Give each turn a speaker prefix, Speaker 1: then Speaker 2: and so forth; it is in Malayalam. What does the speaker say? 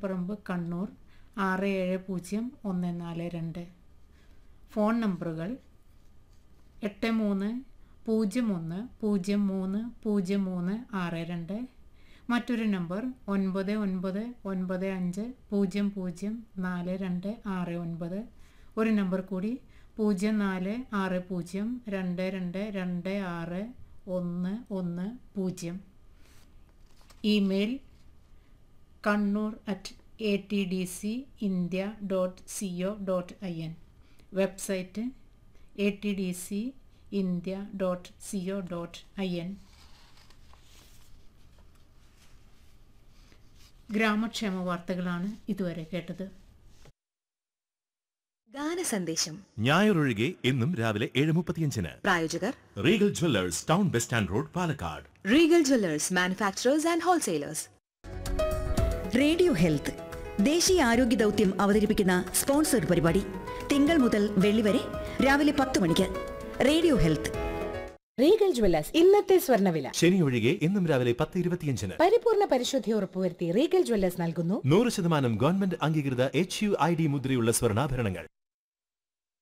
Speaker 1: തളിപ്പറമ്പ് കണ്ണൂർ ആറ് ഏഴ് പൂജ്യം ഒന്ന് നാല് രണ്ട് ഫോൺ നമ്പറുകൾ എട്ട് മൂന്ന് പൂജ്യം ഒന്ന് പൂജ്യം മൂന്ന് പൂജ്യം മൂന്ന് ആറ് രണ്ട് മറ്റൊരു നമ്പർ ഒൻപത് ഒൻപത് ഒൻപത് അഞ്ച് പൂജ്യം പൂജ്യം നാല് രണ്ട് ആറ് ഒൻപത് ഒരു നമ്പർ കൂടി പൂജ്യം നാല് ആറ് പൂജ്യം രണ്ട് രണ്ട് രണ്ട് ആറ് ഒന്ന് ഒന്ന് പൂജ്യം email Kannur at A T D C India dot C O dot I N website A T D C India dot C O dot I N ഗ്രാമക്ഷേമ വാർത്തകളാണ് ഇതുവരെ കേട്ടത്
Speaker 2: ഗാനസന്ദേശം
Speaker 3: ഞായറൊഴികെ എന്നും രാവിലെ ഏഴ് മുപ്പത്തിയഞ്ചിന്
Speaker 2: പ്രായോജകർ
Speaker 3: Regal jewellers town bus stand road Palakkad
Speaker 2: Regal jewellers manufacturers and wholesalers
Speaker 4: radio health ദേശീയ ആരോഗ്യ ദൗത്യം അവതരിപ്പിക്കുന്ന സ്പോൺസർഡ് പരിപാടി തിങ്കൾ മുതൽ വെള്ളി വരെ രാവിലെ പത്ത് മണിക്ക് റേഡിയോ ഹെൽത്ത്
Speaker 5: റീഗൽ ജ്വല്ലേഴ്സ് ഇന്നത്തെ സ്വർണ്ണവില
Speaker 3: ശനി ഒഴികെ എന്നും രാവിലെ പത്ത് ഇരുപത്തിയഞ്ചിന്
Speaker 5: പരിപൂർണ പരിശുദ്ധി ഉറപ്പുവരുത്തി റീഗൽ ജ്വല്ലേഴ്സ് നൽകുന്നു
Speaker 3: നൂറ് ശതമാനം ഗവൺമെന്റ് അംഗീകൃത എച്ച് യു ഐ ഡി മുദ്രയുള്ള സ്വർണ്ണാഭരണങ്ങൾ